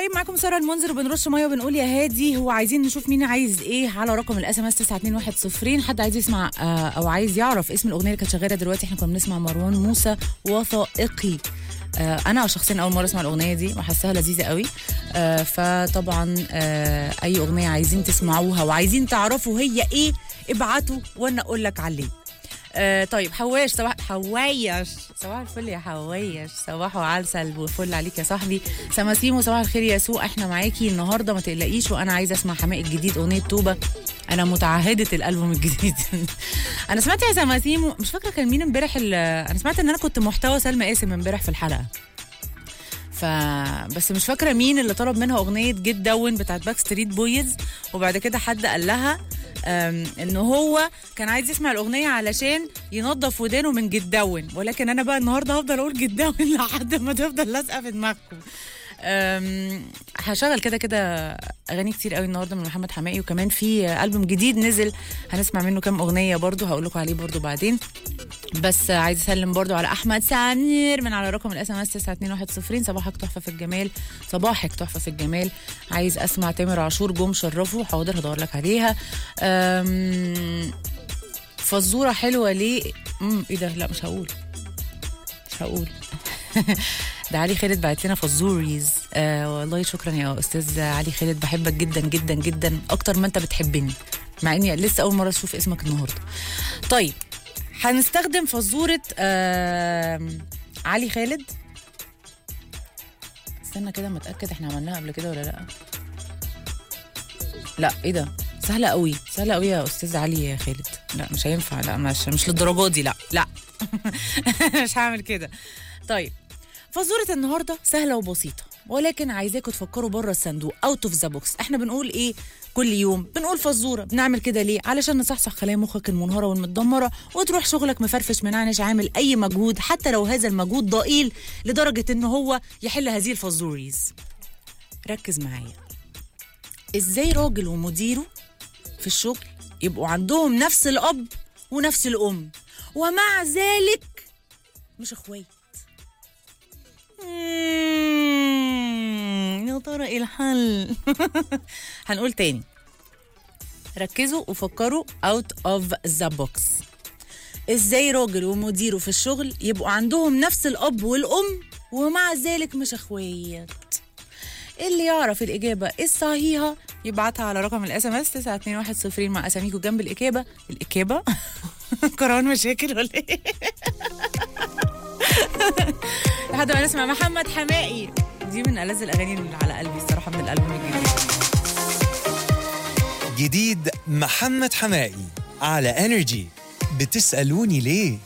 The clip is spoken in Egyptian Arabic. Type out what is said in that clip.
طيب معاكم ساره المنذر وبنرش ميه وبنقول يا هادي هو عايزين نشوف مين عايز ايه على رقم الاس ام اس 92110 حد عايز يسمع آه، او عايز يعرف اسم الاغنيه اللي كانت شغاله دلوقتي احنا كنا بنسمع مروان موسى وثائقي آه، انا شخصيا اول مره اسمع الاغنيه دي وحاساها لذيذه قوي آه، فطبعا آه، اي اغنيه عايزين تسمعوها وعايزين تعرفوا هي ايه ابعتوا وانا اقول لك عليه آه طيب حواش صباح حوايش صباح الفل يا حوايش صباح وعسل وفل عليك يا صاحبي سماسيمو صباح الخير يا سوق احنا معاكي النهارده ما تقلقيش وانا عايزه اسمع حماقي الجديد اغنيه توبه انا متعهده الالبوم الجديد انا سمعت يا سماسيمو مش فاكره كان مين امبارح ال- انا سمعت ان انا كنت محتوى سلمى قاسم امبارح في الحلقه ف بس مش فاكره مين اللي طلب منها اغنيه جيت داون بتاعت باك ستريت بويز وبعد كده حد قال لها أم، ان هو كان عايز يسمع الاغنيه علشان ينظف ودانه من جيت داون ولكن انا بقى النهارده هفضل اقول جيت داون لحد ما تفضل لازقه في دماغكم أم، هشغل كده كده اغاني كتير قوي النهارده من محمد حماقي وكمان في البوم جديد نزل هنسمع منه كام اغنيه برضو هقول لكم عليه برضو بعدين بس عايز اسلم برضو على احمد سمير من على رقم الاس ام اس 92110 صباحك تحفه في الجمال صباحك تحفه في الجمال عايز اسمع تامر عاشور جم شرفوا حاضر هدور لك عليها أم، فزوره حلوه ليه امم ايه ده لا مش هقول مش هقول ده علي خالد بعت لنا فزوريز آه والله شكرا يا استاذ علي خالد بحبك جدا جدا جدا اكتر ما انت بتحبني مع اني لسه اول مره اشوف اسمك النهارده طيب هنستخدم فزوره آه علي خالد استنى كده ما اتاكد احنا عملناها قبل كده ولا لا لا ايه ده سهله قوي سهله قوي يا استاذ علي يا خالد لا مش هينفع لا مش مش للدرجه دي لا لا مش هعمل كده طيب فزورة النهاردة سهلة وبسيطة ولكن عايزاكم تفكروا بره الصندوق اوت اوف ذا بوكس احنا بنقول ايه كل يوم بنقول فزوره بنعمل كده ليه علشان نصحصح خلايا مخك المنهاره والمتدمره وتروح شغلك مفرفش منعنش عامل اي مجهود حتى لو هذا المجهود ضئيل لدرجه ان هو يحل هذه الفزوريز ركز معايا ازاي راجل ومديره في الشغل يبقوا عندهم نفس الاب ونفس الام ومع ذلك مش اخوات مم، يا ترى ايه الحل هنقول تاني ركزوا وفكروا out of the box ازاي راجل ومديره في الشغل يبقوا عندهم نفس الاب والام ومع ذلك مش اخوات اللي يعرف الاجابه الصحيحه يبعتها على رقم الاس ام اس 92110 مع اساميكم جنب الاجابه الاجابه كرهان مشاكل ولا ايه لحد ما نسمع محمد حمائي دي من ألذ الأغاني اللي على قلبي الصراحة من الألبوم الجديد جديد محمد حمائي على انرجي بتسألوني ليه